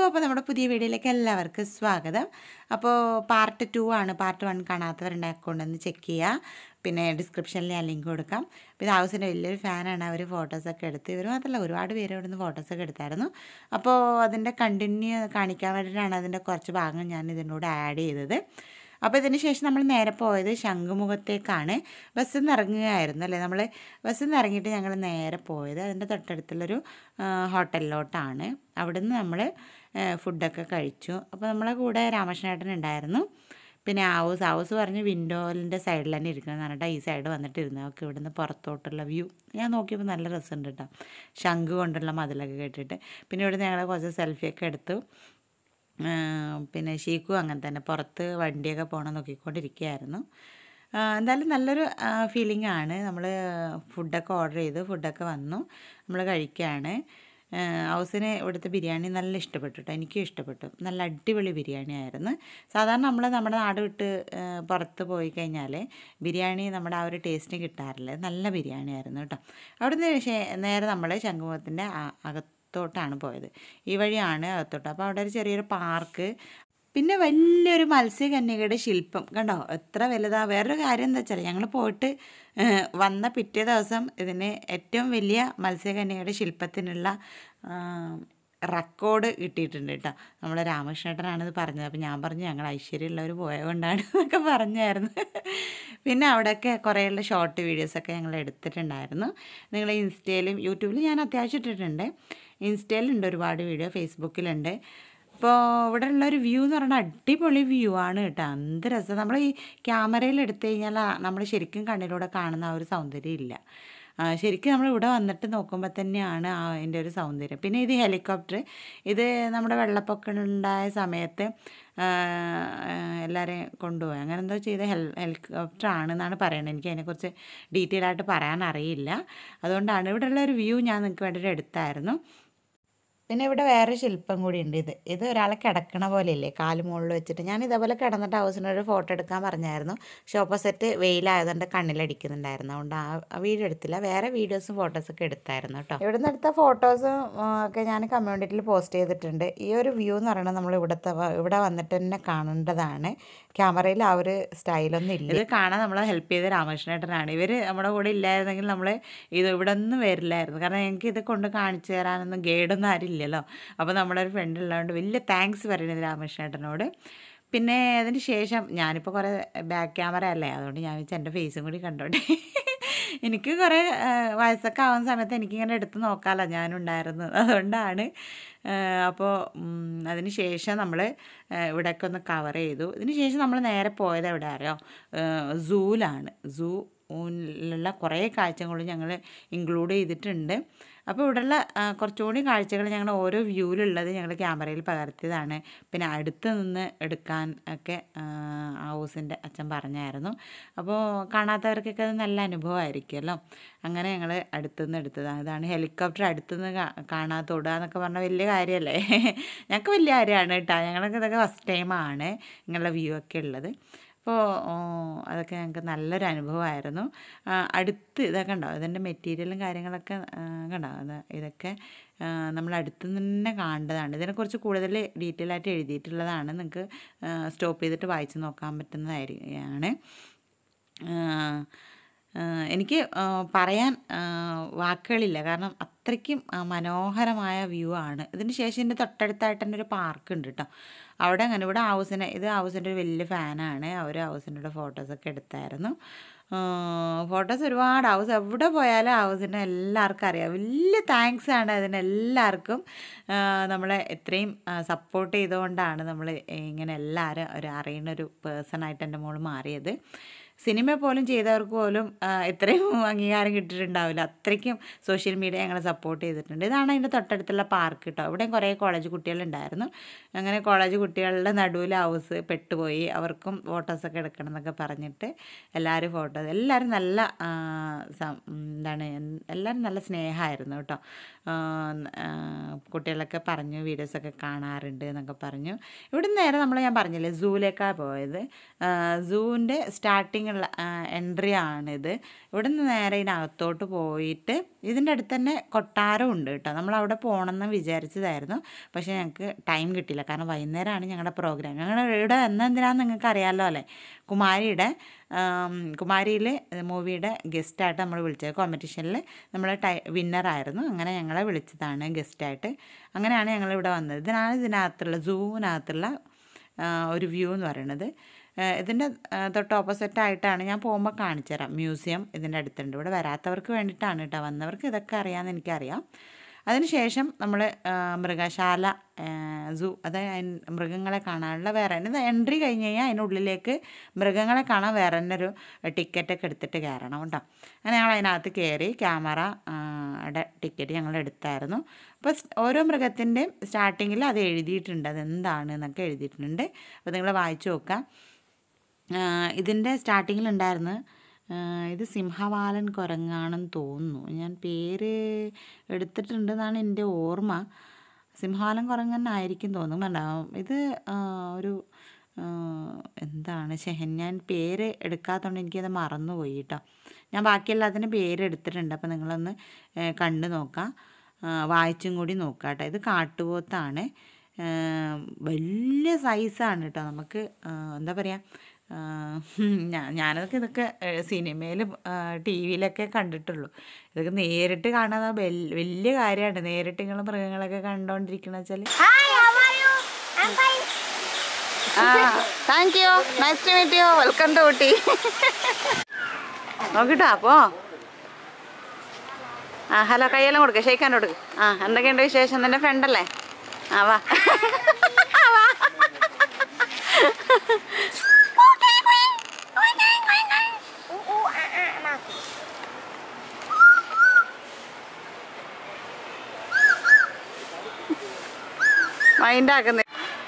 അപ്പോൾ നമ്മുടെ പുതിയ വീഡിയോയിലേക്ക് എല്ലാവർക്കും സ്വാഗതം അപ്പോൾ പാർട്ട് ടു ആണ് പാർട്ട് വൺ കാണാത്തവരുടെ അക്കൗണ്ട് ഒന്ന് ചെക്ക് ചെയ്യുക പിന്നെ ഡിസ്ക്രിപ്ഷനിൽ ഞാൻ ലിങ്ക് കൊടുക്കാം പിന്നെ ഹൗസിൻ്റെ വലിയൊരു ഫാനാണ് അവർ ഫോട്ടോസൊക്കെ എടുത്ത് ഇവർ മാത്രമല്ല ഒരുപാട് പേര് ഇവിടെ നിന്ന് ഫോട്ടോസൊക്കെ എടുത്തായിരുന്നു അപ്പോൾ അതിൻ്റെ കണ്ടിന്യൂ കാണിക്കാൻ വേണ്ടിയിട്ടാണ് അതിൻ്റെ കുറച്ച് ഭാഗം ഞാൻ ഇതിൻ്റെ കൂടെ ആഡ് ചെയ്തത് അപ്പോൾ ഇതിന് ശേഷം നമ്മൾ നേരെ പോയത് ശംഖുമുഖത്തേക്കാണ് ബസ്സിൽ നിന്ന് ഇറങ്ങുകയായിരുന്നു അല്ലേ നമ്മൾ ബസ്സിൽ നിന്ന് ഇറങ്ങിയിട്ട് ഞങ്ങൾ നേരെ പോയത് അതിൻ്റെ തൊട്ടടുത്തുള്ളൊരു ആ, ഹോട്ടലിലോട്ടാണ് അവിടുന്ന് നമ്മൾ ഫുഡൊക്കെ കഴിച്ചു അപ്പോൾ നമ്മളെ കൂടെ രാമകൃഷ്ണേട്ടൻ ഉണ്ടായിരുന്നു പിന്നെ ഹൗസ് ഹൗസ് പറഞ്ഞ് വിൻഡോലിൻ്റെ സൈഡിൽ തന്നെ ഇരിക്കണം പറഞ്ഞിട്ട് ഈ സൈഡ് വന്നിട്ട് ഇരുന്നു അവർക്ക് ഇവിടുന്ന് പുറത്തോട്ടുള്ള വ്യൂ ഞാൻ നോക്കിയപ്പോൾ നല്ല രസമുണ്ട് കേട്ടോ ശംഖ് കൊണ്ടുള്ള മതിലൊക്കെ കേട്ടിട്ട് പിന്നെ ഇവിടുന്ന് ഞങ്ങൾ കുറച്ച് സെൽഫിയൊക്കെ എടുത്തു ആ, പിന്നെ ഷീക്കും അങ്ങനെ തന്നെ പുറത്ത് വണ്ടിയൊക്കെ പോകണം നോക്കിക്കൊണ്ടിരിക്കുകയായിരുന്നു ആ, എന്തായാലും നല്ലൊരു ഫീലിംഗ് ആണ് നമ്മൾ ഫുഡൊക്കെ ഓർഡർ ചെയ്തു ഫുഡൊക്കെ വന്നു നമ്മൾ കഴിക്കുകയാണ് ആ, ഹൗസിന് ഇവിടുത്തെ ബിരിയാണി നല്ല ഇഷ്ടപ്പെട്ടു കേട്ടോ എനിക്കും ഇഷ്ടപ്പെട്ടു നല്ല അടിപൊളി ബിരിയാണി ആയിരുന്നു സാധാരണ നമ്മൾ നമ്മുടെ നാട് വിട്ട് ആ, പുറത്ത് പോയി കഴിഞ്ഞാൽ ബിരിയാണി നമ്മുടെ ആ ഒരു ടേസ്റ്റ് കിട്ടാറില്ല നല്ല ബിരിയാണി ആയിരുന്നു കേട്ടോ അവിടുന്ന് ശേ- നേരെ നമ്മൾ ശംഖുമുഖത്തിൻ്റെ അകത്ത് അകത്തോട്ടാണ് പോയത് ഈ വഴിയാണ് അകത്തോട്ട് അപ്പോൾ അവിടെ ഒരു ചെറിയൊരു പാർക്ക് പിന്നെ വലിയൊരു മത്സ്യകന്യകയുടെ ശില്പം കണ്ടോ എത്ര വലുതാ വേറൊരു കാര്യം എന്താ വെച്ചാൽ ഞങ്ങൾ പോയിട്ട് ഏഹ്, വന്ന പിറ്റേ ദിവസം ഇതിന് ഏറ്റവും വലിയ മത്സ്യകന്യകയുടെ ശില്പത്തിനുള്ള റെക്കോർഡ് കിട്ടിയിട്ടുണ്ട് കേട്ടോ നമ്മളെ രാമകൃഷ്ണേട്ടനാണ് ഇത് പറഞ്ഞത് അപ്പോൾ ഞാൻ പറഞ്ഞു ഞങ്ങൾ ഐശ്വര്യമുള്ളവർ പോയതുകൊണ്ടാണ് എന്നൊക്കെ പറഞ്ഞായിരുന്നു പിന്നെ അവിടെയൊക്കെ കുറേയുള്ള ഷോർട്ട് വീഡിയോസൊക്കെ ഞങ്ങൾ എടുത്തിട്ടുണ്ടായിരുന്നു നിങ്ങൾ ഇൻസ്റ്റയിലും യൂട്യൂബിലും ഞാൻ അത്യാവശ്യം ഇട്ടിട്ടുണ്ട് ഇൻസ്റ്റയിലുണ്ട് ഒരുപാട് വീഡിയോ ഫേസ്ബുക്കിലുണ്ട് ഇപ്പോൾ ഇവിടെ ഉള്ള ഒരു വ്യൂ എന്ന് പറഞ്ഞാൽ അടിപൊളി വ്യൂ ആണ് കേട്ടോ എന്ത് രസം നമ്മൾ ഈ ക്യാമറയിൽ എടുത്തു കഴിഞ്ഞാൽ നമ്മൾ ശരിക്കും കണ്ണിലൂടെ കാണുന്ന ആ ഒരു സൗന്ദര്യം ഇല്ല ആ, ശരിക്കും നമ്മൾ ഇവിടെ വന്നിട്ട് നോക്കുമ്പോൾ തന്നെയാണ് ആ അതിൻ്റെ ഒരു സൗന്ദര്യം പിന്നെ ഇത് ഹെലികോപ്റ്റർ ഇത് നമ്മുടെ വെള്ളപ്പൊക്കം ഉണ്ടായ സമയത്ത് ആ, ആ, എല്ലാവരെയും കൊണ്ടുപോയി അങ്ങനെ എന്തോ ചെയ്ത ഹെൽ ഹെലികോപ്റ്റർ ആണെന്നാണ് പറയുന്നത് എനിക്ക് അതിനെക്കുറിച്ച് ഡീറ്റെയിൽ ആയിട്ട് പറയാൻ അറിയില്ല അതുകൊണ്ടാണ് ഇവിടെയുള്ള ഒരു വ്യൂ ഞാൻ നിങ്ങൾക്ക് വേണ്ടിയിട്ട് എടുത്തായിരുന്നു പിന്നെ ഇവിടെ വേറെ ശില്പം കൂടി ഉണ്ട് ഇത് ഇത് ഒരാളെ കിടക്കണ പോലെ ഇല്ലേ കാല് മുകളിൽ വെച്ചിട്ട് ഞാൻ ഇതേപോലെ കിടന്നിട്ട് ഹൗസിനൊരു ഫോട്ടോ എടുക്കാൻ പറഞ്ഞായിരുന്നു പക്ഷെ ഓപ്പോസിറ്റ് വെയിലായതുകൊണ്ട് കണ്ണിലടിക്കുന്നുണ്ടായിരുന്നു അതുകൊണ്ട് ആ ആ വീഡിയോ എടുത്തില്ല വേറെ വീഡിയോസും ഫോട്ടോസൊക്കെ എടുത്തായിരുന്നു കേട്ടോ ഇവിടുന്ന് എടുത്ത ഫോട്ടോസും ഒക്കെ ഞാൻ കമ്മ്യൂണിറ്റിയിൽ പോസ്റ്റ് ചെയ്തിട്ടുണ്ട് ഈ ഒരു വ്യൂ എന്ന് പറയുന്നത് നമ്മൾ ഇവിടുത്തെ വ- ഇവിടെ വന്നിട്ട് തന്നെ കാണേണ്ടതാണ് ക്യാമറയിൽ ആ ഒരു സ്റ്റൈലൊന്നും ഇല്ല ഇത് കാണാൻ നമ്മളെ ഹെൽപ്പ് ചെയ്ത രാമകൃഷ്ണേട്ടനാണ് ഇവർ നമ്മുടെ കൂടെ ഇല്ലായിരുന്നെങ്കിൽ നമ്മൾ ഇത് ഇവിടെ ഒന്നും വരില്ലായിരുന്നു കാരണം ഞങ്ങൾക്ക് ഇത് കൊണ്ട് കാണിച്ചു തരാനൊന്നും ഗൈഡൊന്നും ആരില്ലല്ലോ അപ്പോൾ നമ്മുടെ ഒരു ഫ്രണ്ട് ഉള്ളതുകൊണ്ട് വലിയ താങ്ക്സ് പറയുന്നത് രാമകൃഷ്ണേട്ടനോട് പിന്നെ അതിന് ശേഷം ഞാനിപ്പോൾ കുറേ ബാക്ക് ക്യാമറ അല്ലേ അതുകൊണ്ട് ഞാൻ വെച്ചാൽ എൻ്റെ ഫേസും കൂടി കണ്ടോട്ടെ എനിക്ക് കുറേ ആ, വയസ്സൊക്കെ ആവുന്ന സമയത്ത് എനിക്കിങ്ങനെ എടുത്ത് നോക്കാമല്ലോ ഞാനുണ്ടായിരുന്നു അതുകൊണ്ടാണ് അപ്പോൾ അതിന് ശേഷം നമ്മൾ ഇവിടെയൊക്കെ ഒന്ന് കവർ ചെയ്തു ഇതിന് ശേഷം നമ്മൾ നേരെ പോയത് എവിടെ അറിയോ സൂലാണ് സൂ ൂലുള്ള കുറേ കാഴ്ചകളും ഞങ്ങൾ ഇൻക്ലൂഡ് ചെയ്തിട്ടുണ്ട് അപ്പോൾ ഇവിടെയുള്ള ആ, കുറച്ചുകൂടി കാഴ്ചകൾ ഞങ്ങൾ ഓരോ വ്യൂവിലുള്ളത് ഞങ്ങൾ ക്യാമറയിൽ പകർത്തിയതാണ് പിന്നെ അടുത്ത് നിന്ന് എടുക്കാൻ ഒക്കെ ആ, ഹൗസിൻ്റെ അച്ഛൻ പറഞ്ഞായിരുന്നു അപ്പോൾ കാണാത്തവർക്കൊക്കെ അത് നല്ല അനുഭവമായിരിക്കുമല്ലോ അങ്ങനെ ഞങ്ങൾ അടുത്തുനിന്ന് എടുത്തതാണ് ഇതാണ് ഹെലികോപ്റ്റർ അടുത്തുനിന്ന് കാ- കാണാൻ തൊടുക എന്നൊക്കെ പറഞ്ഞാൽ വലിയ കാര്യമല്ലേ ഞങ്ങൾക്ക് വലിയ കാര്യമാണ് കേട്ടോ ഞങ്ങൾക്ക് ഇതൊക്കെ ഫസ്റ്റ് ടൈമാണ് ഇങ്ങനെയുള്ള വ്യൂ ഒക്കെ ഉള്ളത് അപ്പോൾ അതൊക്കെ ഞങ്ങൾക്ക് നല്ലൊരു അനുഭവമായിരുന്നു ആ, അടുത്ത് ഇതൊക്കെ ഉണ്ടാവും ഇതിൻ്റെ മെറ്റീരിയലും കാര്യങ്ങളൊക്കെ ആ, കണ്ടോ അത് ഇതൊക്കെ ആ, നമ്മൾ അടുത്ത് തന്നെ കാണേണ്ടതാണ് ഇതിനെക്കുറിച്ച് കൂടുതൽ ഡീറ്റെയിൽ ആയിട്ട് എഴുതിയിട്ടുള്ളതാണ് നിങ്ങൾക്ക് സ്റ്റോപ്പ് ചെയ്തിട്ട് വായിച്ച് നോക്കാൻ പറ്റുന്നതായിരിക്കും എനിക്ക് ആ, പറയാൻ ആ, വാക്കുകളില്ല കാരണം അത്രയ്ക്കും ആ, മനോഹരമായ വ്യൂ ആണ് ഇതിന് ശേഷം ഇതിൻ്റെ തൊട്ടടുത്തായിട്ട് തന്നെ ഒരു പാർക്ക് ഉണ്ട് കേട്ടോ അവിടെ അങ്ങനെ ഇവിടെ ഹൗസിനെ ഇത് ഹൗസിൻ്റെ ഒരു വലിയ ഫാനാണ് അവർ ഹൗസിൻ്റെ ഫോട്ടോസൊക്കെ എടുത്തായിരുന്നു ഫോട്ടോസ് ഒരുപാട് ഹൗസ് എവിടെ പോയാലും ഹൗസിന് എല്ലാവർക്കും അറിയാം വലിയ താങ്ക്സ് ആണ് അതിനെല്ലാവർക്കും ആ, നമ്മളെ ഇത്രയും സപ്പോർട്ട് ചെയ്തുകൊണ്ടാണ് നമ്മൾ ഇങ്ങനെ എല്ലാവരും ഒരു അറിയുന്ന ഒരു പേഴ്സണായിട്ട് എൻ്റെ മോള് മാറിയത് സിനിമ പോലും ചെയ്തവർക്ക് പോലും ആ, ഇത്രയും അംഗീകാരം കിട്ടിയിട്ടുണ്ടാവില്ല അത്രയ്ക്കും സോഷ്യൽ മീഡിയ ഞങ്ങളെ സപ്പോർട്ട് ചെയ്തിട്ടുണ്ട് ഇതാണ് അതിൻ്റെ തൊട്ടടുത്തുള്ള പാർക്ക് കേട്ടോ ഇവിടെയും കുറേ കോളേജ് കുട്ടികളുണ്ടായിരുന്നു അങ്ങനെ കോളേജ് കുട്ടികളുടെ നടുവിൽ ഹൗസ് പെട്ടുപോയി അവർക്കും ഫോട്ടോസൊക്കെ എടുക്കണം എന്നൊക്കെ പറഞ്ഞിട്ട് എല്ലാവരും ഫോട്ടോ എല്ലാവരും നല്ല ആ, സം- ഉം, എന്താണ് എൻ- എല്ലാവരും നല്ല സ്നേഹമായിരുന്നു കേട്ടോ ആ, ആ, കുട്ടികളൊക്കെ പറഞ്ഞു വീഡിയോസൊക്കെ കാണാറുണ്ട് എന്നൊക്കെ പറഞ്ഞു ഇവിടുന്ന് നേരെ നമ്മൾ ഞാൻ പറഞ്ഞില്ലേ സൂവിലേക്കാണ് പോയത് സൂവിൻ്റെ സ്റ്റാർട്ടിങ്ങുള്ള എൻട്രി ആണിത് ഇവിടുന്ന് നേരെ ഇതിനകത്തോട്ട് പോയിട്ട് ഇതിൻ്റെ അടുത്ത് തന്നെ കൊട്ടാരം ഉണ്ട് കേട്ടോ നമ്മൾ അവിടെ പോകണമെന്ന് വിചാരിച്ചതായിരുന്നു പക്ഷേ ഞങ്ങൾക്ക് ടൈം കിട്ടിയില്ല കാരണം വൈകുന്നേരമാണ് ഞങ്ങളുടെ പ്രോഗ്രാം ഞങ്ങൾ ഇവിടെ എന്നെന്തിനാന്ന് നിങ്ങൾക്ക് അറിയാമല്ലോ അല്ലേ കുമാരിയുടെ കുമാരിയിൽ മൂവിയുടെ ഗസ്റ്റായിട്ട് നമ്മൾ വിളിച്ചത് കോമ്പറ്റീഷനിൽ നമ്മൾ ടൈ വിന്നറായിരുന്നു അങ്ങനെ ഞങ്ങളെ വിളിച്ചതാണ് ഗസ്റ്റായിട്ട് അങ്ങനെയാണ് ഞങ്ങളിവിടെ വന്നത് ഇതിനാണ് ഇതിനകത്തുള്ള സൂവിനകത്തുള്ള ആ, ഒരു വ്യൂ എന്ന് പറയുന്നത് ആ, ഇതിൻ്റെ ആ, തൊട്ട് ഓപ്പോസിറ്റ് ആയിട്ടാണ് ഞാൻ പോകുമ്പോൾ കാണിച്ചു തരാം മ്യൂസിയം ഇതിൻ്റെ അടുത്തുണ്ട് ഇവിടെ വരാത്തവർക്ക് വേണ്ടിയിട്ടാണ് കേട്ടോ വന്നവർക്ക് ഇതൊക്കെ അറിയാമെന്ന് എനിക്കറിയാം അതിനുശേഷം നമ്മൾ മൃഗശാല സൂ അതായത് അതിന് മൃഗങ്ങളെ കാണാനുള്ള വേറെ ഇത് എൻട്രി കഴിഞ്ഞ് കഴിഞ്ഞാൽ അതിനുള്ളിലേക്ക് മൃഗങ്ങളെ കാണാൻ വേറെ തന്നെ ഒരു ടിക്കറ്റൊക്കെ എടുത്തിട്ട് കയറണം കേട്ടോ അങ്ങനെ ഞങ്ങൾ അതിനകത്ത് കയറി ക്യാമറ യുടെ ടിക്കറ്റ് ഞങ്ങൾ എടുത്തായിരുന്നു അപ്പോൾ സ് ഓരോ മൃഗത്തിൻ്റെയും സ്റ്റാർട്ടിങ്ങിൽ അത് എഴുതിയിട്ടുണ്ട് അതെന്താണ് എന്നൊക്കെ എഴുതിയിട്ടുണ്ട് അപ്പോൾ നിങ്ങൾ വായിച്ചു നോക്കാം ഇതിൻ്റെ സ്റ്റാർട്ടിങ്ങിലുണ്ടായിരുന്നു ഇത് സിംഹവാലൻ കുരങ്ങാണെന്ന് തോന്നുന്നു ഞാൻ പേര് എടുത്തിട്ടുണ്ടെന്നാണ് എൻ്റെ ഓർമ്മ സിംഹവാലൻ കുരങ്ങനായിരിക്കും തോന്നുന്നു ഉണ്ടാവും ഇത് ആ, ഒരു ആ, എന്താണ് ശഹൻ ഞാൻ പേര് എടുക്കാത്തതുകൊണ്ട് എനിക്കത് മറന്നുപോയി കേട്ടോ ഞാൻ ബാക്കിയെല്ലാത്തിനും പേര് എടുത്തിട്ടുണ്ട് അപ്പോൾ നിങ്ങളൊന്ന് ഏ, കണ്ടു നോക്കാം ആ, വായിച്ചും കൂടി നോക്കാം കേട്ടോ ഇത് കാട്ടുപോത്താണ് ആ, വലിയ സൈസാണ് കേട്ടോ നമുക്ക് ആ, എന്താ പറയുക ഞാൻ ഞാനതൊക്കെ ഇതൊക്കെ സിനിമയിലും ടി വിയിലൊക്കെ കണ്ടിട്ടുള്ളൂ ഇതൊക്കെ നേരിട്ട് കാണാൻ വൽ- വലിയ കാര്യമാണ് നേരിട്ട് നിങ്ങൾ മൃഗങ്ങളൊക്കെ കണ്ടോണ്ടിരിക്കണ വെച്ചാൽ Hi, how are you? I'm fine. Thank you nice to meet you welcome to Ooty നോക്കിട്ടോ അപ്പോ ആ ഹലോ കയ്യെല്ലാം കൊടുക്ക ഷെയ്ക്കാൻ കൊടുക്ക് ആ എന്തൊക്കെയുണ്ട് വിശേഷം നിന്റെ ഫ്രണ്ട് അല്ലേ ആ വാ ആ, വാ Ooh, ooh, ah, ah, nah. Mind ആക്കുന്ന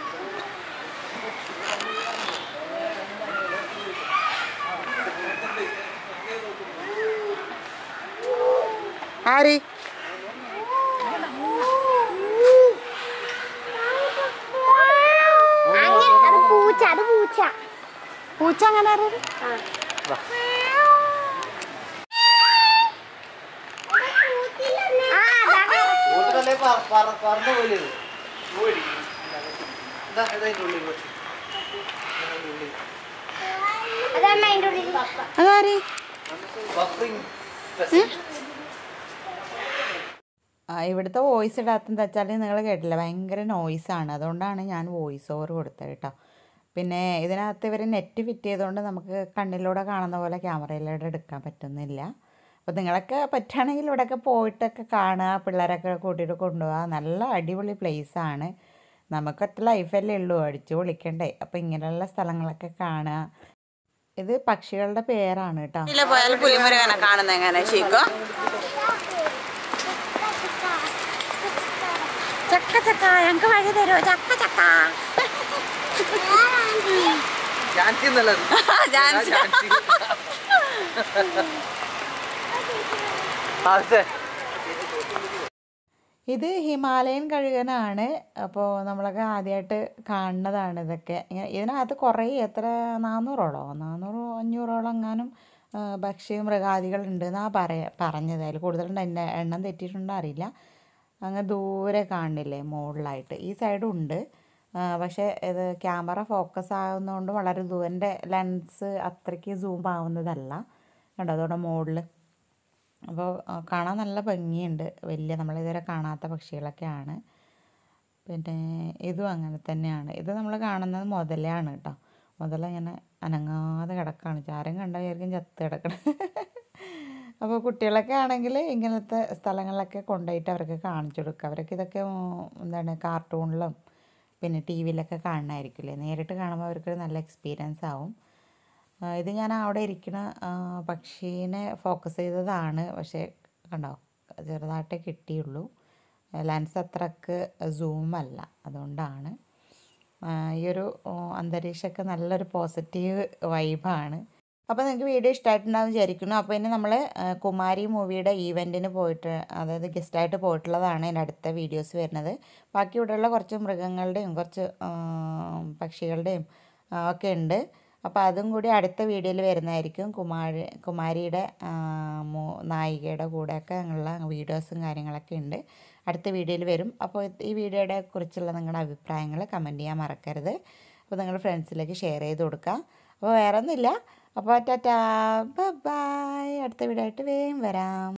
ആരി അങ്ങനെ അത് പൂച്ച അത് പൂച്ച പൂച്ച അങ്ങനെ ആരാ? ആ അതാണ് കൂട്ടത്തിലെ പറ- പറ- പറന്ന് പോയില്ലേ ഇത്? ഇതാ, ഇതാ ഇതിന്റെ ഉള്ളിൽ പോയി. ഇതിന്റെ ഉള്ളിൽ. അതാണ് അതിൻ്റെ ഉള്ളിൽ അതാരി Buffering facility. ആ, ഇവിടുത്തെ വോയിസ് ഇടാത്തെന്ന് വെച്ചാൽ നിങ്ങൾ കേട്ടില്ല ഭയങ്കര നോയ്സാണ് അതുകൊണ്ടാണ് ഞാൻ വോയിസ് ഓവർ കൊടുത്തത് കേട്ടോ പിന്നെ ഇതിനകത്ത് ഇവർ നെറ്റ് ഫിറ്റ് ചെയ്തുകൊണ്ട് നമുക്ക് കണ്ണിലൂടെ കാണുന്ന പോലെ ക്യാമറയിലൂടെ എടുക്കാൻ പറ്റുന്നില്ല അപ്പോൾ നിങ്ങളൊക്കെ പറ്റുകയാണെങ്കിൽ ഇവിടെയൊക്കെ പോയിട്ടൊക്കെ കാണുക പിള്ളേരൊക്കെ കൂട്ടിയിട്ട് കൊണ്ടുപോകുക നല്ല അടിപൊളി place ആണ് നമുക്കൊറ്റ ലൈഫല്ലേ ഉള്ളൂ അടിച്ചു പൊളിക്കണ്ടേ അപ്പോൾ ഇങ്ങനെയുള്ള സ്ഥലങ്ങളൊക്കെ കാണുക ഇത് പക്ഷികളുടെ പേരാണ് കേട്ടോ പോയാൽ പുലിമുരുകനെ കാണുന്നത് എങ്ങനെ ഷീക്കോ ചക്ക ചക്ക ഞങ്ങൾക്ക് വഴി തരുമോ ചക്ക ചക്ക ഝാൻസി എന്നുള്ളത്. ഝാൻസി. ഝാൻസി. അതെ. ഇത് ഹിമാലയൻ കഴുകനാണ് അപ്പോൾ നമ്മളൊക്കെ ആദ്യമായിട്ട് കാണുന്നതാണ് ഇതൊക്കെ ഇങ്ങനെ ഇതിനകത്ത് കുറേ എത്ര നാനൂറോളോ നാനൂറോ അഞ്ഞൂറോളം എങ്ങാനും ആ, ഭക്ഷ്യ മൃഗാദികളുണ്ട് എന്നാണ് പറയ പറഞ്ഞത് അതിൽ കൂടുതലുണ്ട് എൻ്റെ എണ്ണം തെറ്റിയിട്ടുണ്ടോ അറിയില്ല അങ്ങ് ദൂരെ കാണില്ലേ മുകളിലായിട്ട് ഈ സൈഡും ഉണ്ട് ആ, പക്ഷേ ഇത് ക്യാമറ ഫോക്കസ് ആവുന്നതുകൊണ്ട് വളരെ ദൂരൻ്റെ ലെൻസ് അത്രയ്ക്ക് സൂം ആവുന്നതല്ല കണ്ടോ അതോടെ മുകളിൽ അപ്പോൾ ആ, കാണാൻ നല്ല ഭംഗിയുണ്ട് വലിയ നമ്മളിതുവരെ കാണാത്ത പക്ഷികളൊക്കെയാണ് പിന്നെ ഇതും അങ്ങനെ തന്നെയാണ് ഇത് നമ്മൾ കാണുന്നത് മുതലയാണ് കേട്ടോ മുതല ഇങ്ങനെ അനങ്ങാതെ കിടക്കാണ് ചാരം കണ്ട വിചാരിക്കും ചത്ത് കിടക്കണം അപ്പോൾ കുട്ടികളൊക്കെ ആണെങ്കിൽ ഇങ്ങനത്തെ സ്ഥലങ്ങളിലൊക്കെ കൊണ്ടുപോയിട്ട് അവർക്ക് കാണിച്ചു കൊടുക്കുക അവരൊക്കെ ഇതൊക്കെ ഉം, എന്താണ് കാർട്ടൂണിലും പിന്നെ ടി വിയിലൊക്കെ കാണണമായിരിക്കില്ലേ നേരിട്ട് കാണുമ്പോൾ അവർക്ക് നല്ല എക്സ്പീരിയൻസ് ആവും ആ, ഇത് ഞാൻ അവിടെ ഇരിക്കുന്ന ആ, പക്ഷീനെ ഫോക്കസ് ചെയ്തതാണ് പക്ഷേ കണ്ടോ ചെറുതായിട്ടേ കിട്ടിയുള്ളൂ ലെൻസ് അത്രക്ക് സൂം അല്ല അതുകൊണ്ടാണ് ആ, ഈ ഒരു ഓ, അന്തരീക്ഷമൊക്കെ നല്ലൊരു പോസിറ്റീവ് വൈബാണ് അപ്പോൾ നിങ്ങൾക്ക് വീഡിയോ ഇഷ്ടമായിട്ടുണ്ടാവും വിചാരിക്കുന്നു അപ്പോൾ ഇനി നമ്മൾ കുമാരി മൂവിയുടെ ഈവെൻറ്റിന് പോയിട്ട് അതായത് ഗസ്റ്റായിട്ട് പോയിട്ടുള്ളതാണ് എൻ്റെ അടുത്ത വീഡിയോസ് വരുന്നത് ബാക്കി ഇവിടെയുള്ള കുറച്ച് മൃഗങ്ങളുടെയും കുറച്ച് ആ, പക്ഷികളുടെയും ആ, ഒക്കെ ഉണ്ട് അപ്പോൾ അതും കൂടി അടുത്ത വീഡിയോയിൽ വരുന്നതായിരിക്കും കുമാരി കുമാരിയുടെ ആ, മോ- നായികയുടെ കൂടെയൊക്കെ ഞങ്ങളുള്ള വീഡിയോസും കാര്യങ്ങളൊക്കെ ഉണ്ട് അടുത്ത വീഡിയോയിൽ വരും അപ്പോൾ ഈ വീഡിയോയുടെ കുറിച്ചുള്ള നിങ്ങളുടെ അഭിപ്രായങ്ങൾ കമൻറ്റ് ചെയ്യാൻ മറക്കരുത് അപ്പോൾ നിങ്ങളുടെ ഫ്രണ്ട്സിലേക്ക് ഷെയർ ചെയ്ത് കൊടുക്കാം അപ്പോൾ വേറെ ഒന്നുമില്ല അപ്പോൾ ടാറ്റാ ബൈ അടുത്ത വീഡിയോ ആയിട്ട് വേഗം വരാം